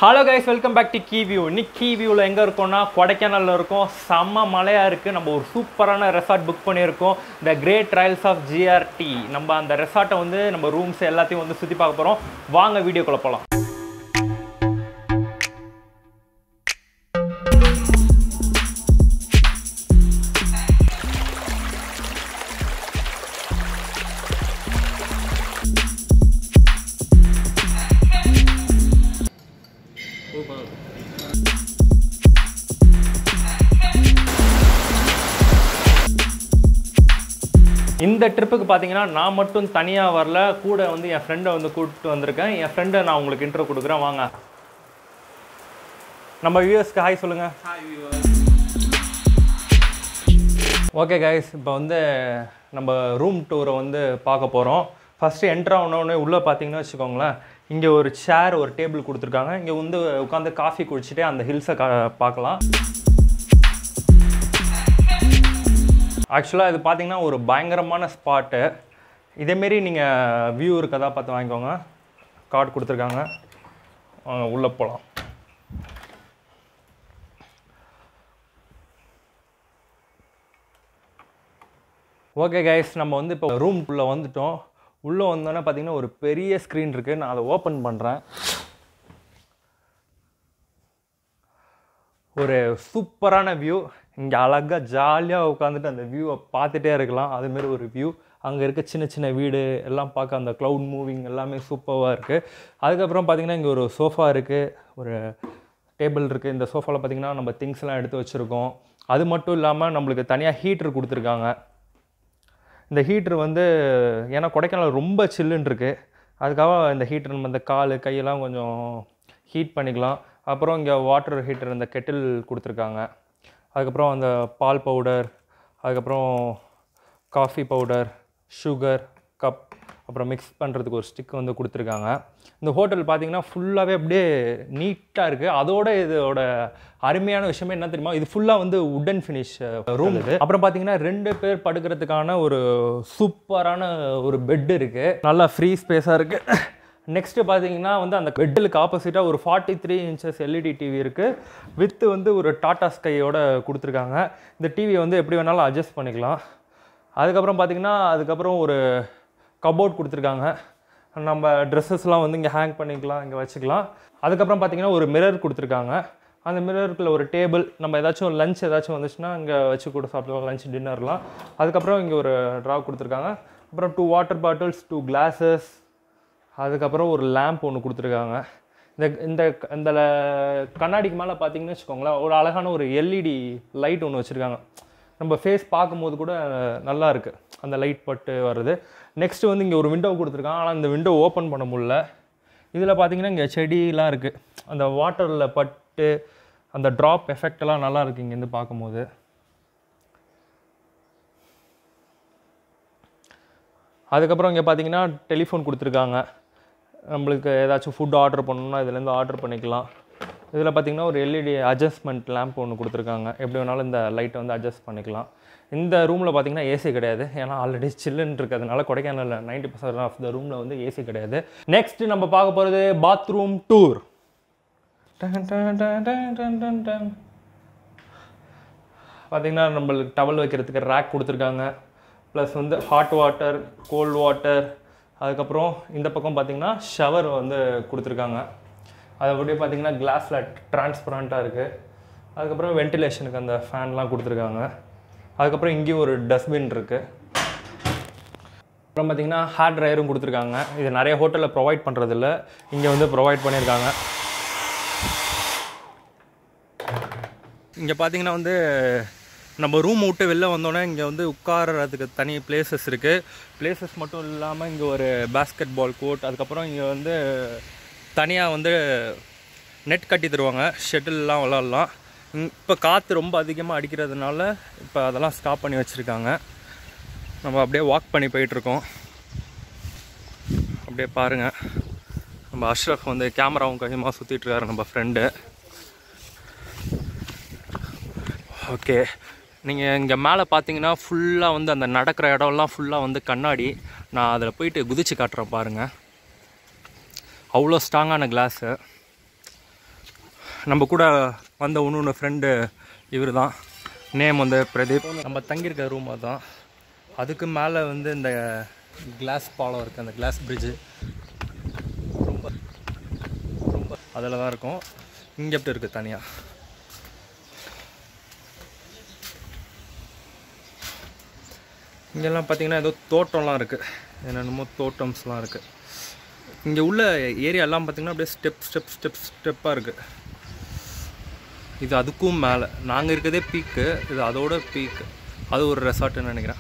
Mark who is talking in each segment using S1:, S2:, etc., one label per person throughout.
S1: Hello guys welcome back to key view இன்னைக்கு key வியூவில் எங்கே இருக்கோம்னா கொடைக்கானலில் இருக்கோம் செம்ம மலையாக இருக்குது நம்ம ஒரு சூப்பரான ரெசார்ட் புக் பண்ணியிருக்கோம் the great trails of GRT நம்ம அந்த ரெசார்ட்டை வந்து நம்ம ரூம்ஸ் எல்லாத்தையும் வந்து சுற்றி பார்க்க போகிறோம் வாங்க வீடியோக்குள்ளே போகலாம் இந்த ட்ரிப்புக்கு பார்த்தீங்கன்னா நான் மட்டும் தனியாக வரல கூட வந்து என் ஃப்ரெண்டை வந்து கூப்பிட்டு வந்திருக்கேன் என் ஃப்ரெண்டை நான் உங்களுக்கு இன்ட்ரோ கொடுக்குறேன் வாங்க நம்ம வியூவர்ஸ்க்கு ஹாய் சொல்லுங்கள் ஓகே கைஸ் இப்போ வந்து நம்ம ரூம் டூரை வந்து பார்க்க போகிறோம் ஃபஸ்ட்டு என்ட்ரு ஆனோடனே உள்ளே பார்த்தீங்கன்னா வச்சுக்கோங்களேன் இங்கே ஒரு சேர் ஒரு டேபிள் கொடுத்துருக்காங்க இங்கே வந்து உட்காந்து காஃபி குடிச்சிட்டு அந்த ஹில்ஸை கா பார்க்கலாம் ஆக்சுவலாக இது பார்த்தீங்கன்னா ஒரு பயங்கரமான ஸ்பாட்டு இதேமாரி நீங்கள் வியூ இருக்கதா பார்த்து வாங்கிக்கோங்க கார்டு கொடுத்துருக்காங்க வாங்க உள்ளே போகலாம் ஓகே கைஸ் நம்ம வந்து இப்போ ரூம்குள்ளே வந்துட்டோம் உள்ளே வந்தோன்னே பார்த்தீங்கன்னா ஒரு பெரிய ஸ்க்ரீன் இருக்குது நான் அதை ஓப்பன் பண்ணுறேன் ஒரு சூப்பரான வியூ இங்கே அழகாக ஜாலியாக உட்காந்துட்டு அந்த வியூவை பார்த்துட்டே இருக்கலாம் அதுமாரி ஒரு வியூ அங்கே இருக்க சின்ன சின்ன வீடு எல்லாம் பார்க்க அந்த க்ளவுட் மூவிங் எல்லாமே சூப்பராக இருக்குது அதுக்கப்புறம் பார்த்திங்கன்னா இங்கே ஒரு சோஃபா இருக்குது ஒரு டேபிள் இருக்குது இந்த சோஃபாவில் பார்த்திங்கன்னா நம்ம திங்ஸ்லாம் எடுத்து வச்சுருக்கோம் அது மட்டும் இல்லாமல் நம்மளுக்கு தனியாக ஹீட்ரு கொடுத்துருக்காங்க இந்த ஹீட்ரு வந்து ஏன்னா கொடைக்கானல் ரொம்ப சில்லுன்னு இருக்குது அதுக்காக இந்த ஹீட்ரு நம்ம இந்த கால் கையெல்லாம் கொஞ்சம் ஹீட் பண்ணிக்கலாம் அப்புறம் இங்கே வாட்டர் ஹீட்டர் இந்த கெட்டில் கொடுத்துருக்காங்க அதுக்கப்புறம் அந்த பால் பவுடர் அதுக்கப்புறம் காஃபி பவுடர் சுகர் கப் அப்புறம் மிக்ஸ் பண்ணுறதுக்கு ஒரு ஸ்டிக் வந்து கொடுத்துருக்காங்க இந்த ஹோட்டல் பார்த்தீங்கன்னா ஃபுல்லாகவே அப்படியே நீட்டாக இருக்குது அதோட இதோட அருமையான விஷயமே என்ன தெரியுமா இது ஃபுல்லாக வந்து உட்டன் ஃபினிஷ் ரூம் இது அப்புறம் பார்த்தீங்கன்னா ரெண்டு பேர் படுக்கிறதுக்கான ஒரு சூப்பரான ஒரு பெட் இருக்குது நல்லா ஃப்ரீ ஸ்பேஸாக இருக்குது நெக்ஸ்ட்டு பார்த்தீங்கன்னா வந்து அந்த பெட்டிலுக்கு ஆப்போசிட்டாக ஒரு forty three inches LED TV இருக்குது வித்து வந்து ஒரு டாடா ஸ்கையோட கொடுத்துருக்காங்க இந்த டிவியை வந்து எப்படி வேணாலும் அட்ஜஸ்ட் பண்ணிக்கலாம் அதுக்கப்புறம் பார்த்தீங்கன்னா அதுக்கப்புறம் ஒரு கபோர்ட் கொடுத்துருக்காங்க நம்ம ட்ரெஸ்ஸஸ்லாம் வந்து இங்கே ஹேங் பண்ணிக்கலாம் இங்கே வச்சுக்கலாம் அதுக்கப்புறம் பார்த்தீங்கன்னா ஒரு மிரர் கொடுத்துருக்காங்க அந்த மிரருக்குள்ள ஒரு டேபிள் நம்ம ஏதாச்சும் லஞ்ச் ஏதாச்சும் வந்துச்சுன்னா இங்கே வச்சு கூட சாப்பிடலாம் லஞ்ச் டின்னர்லாம் அதுக்கப்புறம் இங்கே ஒரு ட்ரா கொடுத்துருக்காங்க அப்புறம் two water bottles two glasses அதுக்கப்புறம் ஒரு லேம்ப் ஒன்று கொடுத்துருக்காங்க இந்த இந்த இந்த ல- கண்ணாடிக்கு மேலே பார்த்தீங்கன்னு வச்சுக்கோங்களேன் ஒரு அழகான ஒரு எல்இடி லைட் ஒன்று வச்சுருக்காங்க நம்ம ஃபேஸ் பார்க்கும்போது கூட நல்லா இருக்குது அந்த லைட் பட்டு வருது நெக்ஸ்ட்டு வந்து இங்கே ஒரு விண்டோ கொடுத்துருக்காங்க ஆனால் இந்த விண்டோ ஓப்பன் பண்ண முடியல இதில் பார்த்தீங்கன்னா இங்கே செடியெலாம் இருக்குது அந்த வாட்டரில் பட்டு அந்த ட்ராப் எஃபெக்டெல்லாம் நல்லா இருக்குது இங்கேருந்து பார்க்கும்போது அதுக்கப்புறம் இங்கே பார்த்தீங்கன்னா டெலிஃபோன் கொடுத்துருக்காங்க நம்மளுக்கு ஏதாச்சும் ஃபுட் ஆர்டர் பண்ணணும்னா இதுலேருந்து ஆர்டர் பண்ணிக்கலாம் இதில் பார்த்தீங்கன்னா ஒரு எல்இடி அட்ஜஸ்ட்மெண்ட் லேம்ப் ஒன்று கொடுத்துருக்காங்க எப்படி வேணாலும் இந்த லைட்டை வந்து அட்ஜஸ்ட் பண்ணிக்கலாம் இந்த ரூமில் பார்த்தீங்கன்னா ஏசி கிடையாது ஏன்னா ஆல்ரெடி சில்லுன்னு இருக்கிறதுனால கொடைக்கானலில் நைன்டி பர்சன்ட் ஆஃப் த ரூமில் வந்து ஏசி கிடையாது நெக்ஸ்ட் நம்ம பார்க்க போகிறது பாத்ரூம் டூர் பார்த்தீங்கன்னா நம்மளுக்கு டவல் வைக்கிறதுக்கு ரேக் கொடுத்துருக்காங்க ப்ளஸ் வந்து ஹாட் வாட்டர் கோல்ட் வாட்டர் அதுக்கப்புறம் இந்த பக்கம் பார்த்தீங்கன்னா ஷவர் வந்து கொடுத்துருக்காங்க அது அப்படியே பார்த்தீங்கன்னா கிளாஸில் டிரான்ஸ்பரண்ட்டாக இருக்குது அதுக்கப்புறம் வென்டிலேஷனுக்கு அந்த ஃபேன்லாம் கொடுத்துருக்காங்க அதுக்கப்புறம் இங்கேயும் ஒரு டஸ்ட்பின் இருக்குது அப்புறம் பார்த்தீங்கன்னா ஹேர் ட்ரையரும் கொடுத்துருக்காங்க இது நிறைய ஹோட்டலில் ப்ரொவைட் பண்ணுறதில்ல இங்கே வந்து ப்ரொவைட் பண்ணியிருக்காங்க இங்கே பார்த்தீங்கன்னா வந்து நம்ம ரூம் விட்டு வெளில வந்தோடனே இங்கே வந்து உட்கார்றதுக்கு தனி பிளேசஸ் இருக்குது பிளேசஸ் மட்டும் இல்லாமல் இங்கே ஒரு பேஸ்கெட் பால் கோர்ட் அதுக்கப்புறம் இங்கே வந்து தனியாக வந்து நெட் கட்டி தருவாங்க ஷெட்டில்லாம் விளாட்லாம் இப்போ காற்று ரொம்ப அதிகமாக அடிக்கிறதுனால இப்போ அதெல்லாம் ஸ்டாப் பண்ணி வச்சுருக்காங்க நம்ம அப்படியே வாக் பண்ணி போயிட்டுருக்கோம் அப்படியே பாருங்கள் நம்ம அஷ்ரஃப் வந்து கேமராவும் கொஞ்சமாக சுற்றிட்டுருக்காரு நம்ம ஃப்ரெண்டு ஓகே நீங்கள் இங்கே மேலே பார்த்தீங்கன்னா ஃபுல்லாக வந்து அந்த நடக்கிற இடம்லாம் ஃபுல்லாக வந்து கண்ணாடி நான் அதில் போயிட்டு குதிச்சு காட்டுறேன் பாருங்கள் அவ்வளோ ஸ்ட்ராங்கான கிளாஸு நம்ம கூட வந்த இன்னொன்று ஃப்ரெண்டு இவர் தான் நேம் வந்து பிரதீப் நம்ம தங்கியிருக்க ரூம் தான் அதுக்கு மேலே வந்து இந்த கிளாஸ் பாலம் இருக்குது அந்த கிளாஸ் பிரிட்ஜு ரொம்ப ரொம்ப அதில் தான் இருக்கும் இங்கே எப்படி இருக்குது தனியாக இங்கெல்லாம் பார்த்தீங்கன்னா ஏதோ தோட்டம்லாம் இருக்குது என்னென்னமோ தோட்டம்ஸ்லாம் இருக்குது இங்கே உள்ள ஏரியாலாம் பார்த்தீங்கன்னா அப்படியே ஸ்டெப் ஸ்டெப் ஸ்டெப் ஸ்டெப்பாக இருக்குது இது அதுக்கும் மேலே நாங்கள் இருக்கிறதே பீக்கு இது அதோட பீக்கு அது ஒரு ரெசார்ட்டுன்னு நினைக்கிறேன்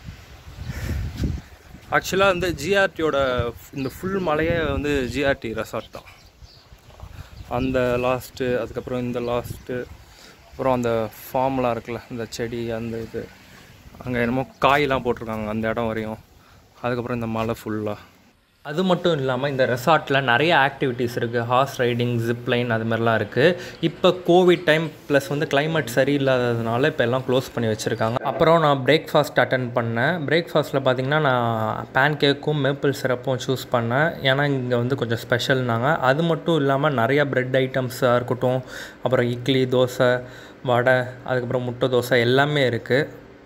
S1: ஆக்சுவலாக வந்து ஜிஆர்டியோட இந்த ஃபுல் மலையே வந்து ஜிஆர்டி ரெசார்ட் தான் அந்த லாஸ்ட்டு அதுக்கப்புறம் இந்த லாஸ்ட்டு அப்புறம் அந்த ஃபார்ம்லாம் இருக்குல்ல இந்த செடி அந்த இது அங்கே என்னமோ காயெல்லாம் போட்டிருக்காங்க அந்த இடம் வரையும் அதுக்கப்புறம் இந்த மலை ஃபுல்லாக அது மட்டும் இல்லாமல் இந்த ரெசார்ட்டில் நிறைய ஆக்டிவிட்டீஸ் இருக்குது ஹார்ஸ் ரைடிங் ஜிப்லைன் அது மாதிரிலாம் இருக்குது இப்போ கோவிட் டைம் ப்ளஸ் வந்து climate சரியில்லாததுனால இப்போ எல்லாம் க்ளோஸ் பண்ணி வச்சுருக்காங்க அப்புறம் நான் பிரேக்ஃபாஸ்ட் அட்டன் பண்ணேன் பிரேக்ஃபாஸ்ட்டில் பார்த்தீங்கன்னா நான் பேன் கேக்கும் மேப்பிள் சிரப்பும் சூஸ் பண்ணேன் ஏன்னா இங்கே வந்து கொஞ்சம் ஸ்பெஷல்னாங்க அது மட்டும் இல்லாமல் நிறைய பிரெட் ஐட்டம்ஸாக இருக்கட்டும் அப்புறம் இட்லி தோசை வடை அதுக்கப்புறம் முட்டை தோசை எல்லாமே இருக்குது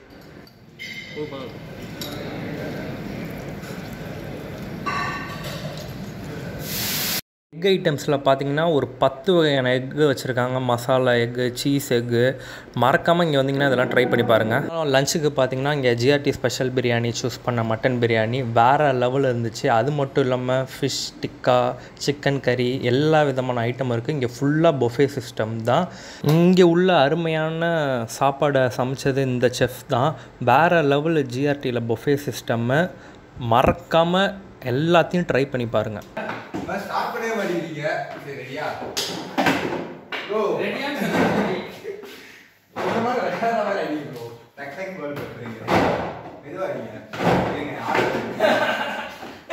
S1: எக் ஐட்டம்ஸில் பார்த்தீங்கன்னா ஒரு பத்து வகையான எக்கு வச்சுருக்காங்க மசாலா எக்கு சீஸ் எக்கு மறக்காமல் இங்கே வந்தீங்கன்னா இதெல்லாம் ட்ரை பண்ணி பாருங்கள் லஞ்சுக்கு பார்த்தீங்கன்னா இங்கே ஜிஆர்டி ஸ்பெஷல் பிரியாணி சூஸ் பண்ண மட்டன் பிரியாணி வேறு லெவலில் இருந்துச்சு அது மட்டும் இல்லாமல் ஃபிஷ் டிக்கா சிக்கன் கறி எல்லா விதமான ஐட்டம் இருக்குது இங்கே ஃபுல்லாக பொஃபே சிஸ்டம் தான் இங்கே உள்ள அருமையான சாப்பாடை சமைச்சது இந்த செஃப் தான் வேறு லெவலில் ஜிஆர்டியில் பொஃபே சிஸ்டம்மை மறக்காமல் எல்லாத்தையும் ட்ரை பண்ணி பாருங்கள்
S2: ஸ்டார்ட் பண்ணவே மாட்டேங்கிறீங்க சரி ரெடியா ப்ரோ ரெடியா இந்த மாதிரி ரெடியான மாதிரி அடிங்க ப்ரோ டக் டக் பால் பண்ணுறீங்க மெதுவாக அடிங்க இருங்க ஆடுங்க.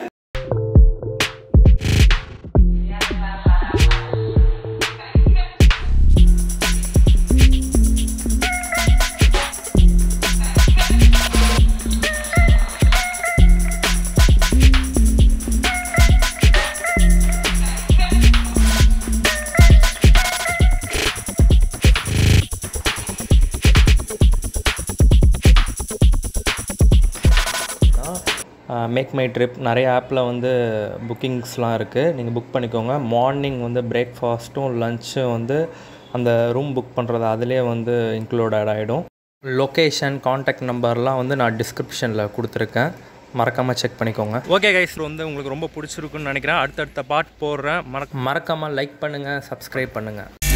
S1: மேக் மை ட்ரிப் நிறைய ஆப்பில் வந்து புக்கிங்ஸ்லாம் இருக்குது நீங்கள் புக் பண்ணிக்கோங்க மார்னிங் வந்து பிரேக்ஃபாஸ்ட்டும் லஞ்சும் வந்து அந்த ரூம் புக் பண்ணுறது அதிலே வந்து இன்க்ளூடட் ஆகிடும் லொக்கேஷன் காண்டாக்ட் நம்பர்லாம் வந்து நான் டிஸ்கிரிப்ஷனில் கொடுத்துருக்கேன் மறக்காமல் செக் பண்ணிக்கோங்க ஓகே கைஸ் வந்து உங்களுக்கு ரொம்ப பிடிச்சிருக்குன்னு நினைக்கிறேன் அடுத்தடுத்த பார்ட் போடுறேன் மறக்க மறக்காமல் லைக் பண்ணுங்கள் சப்ஸ்கிரைப் பண்ணுங்கள்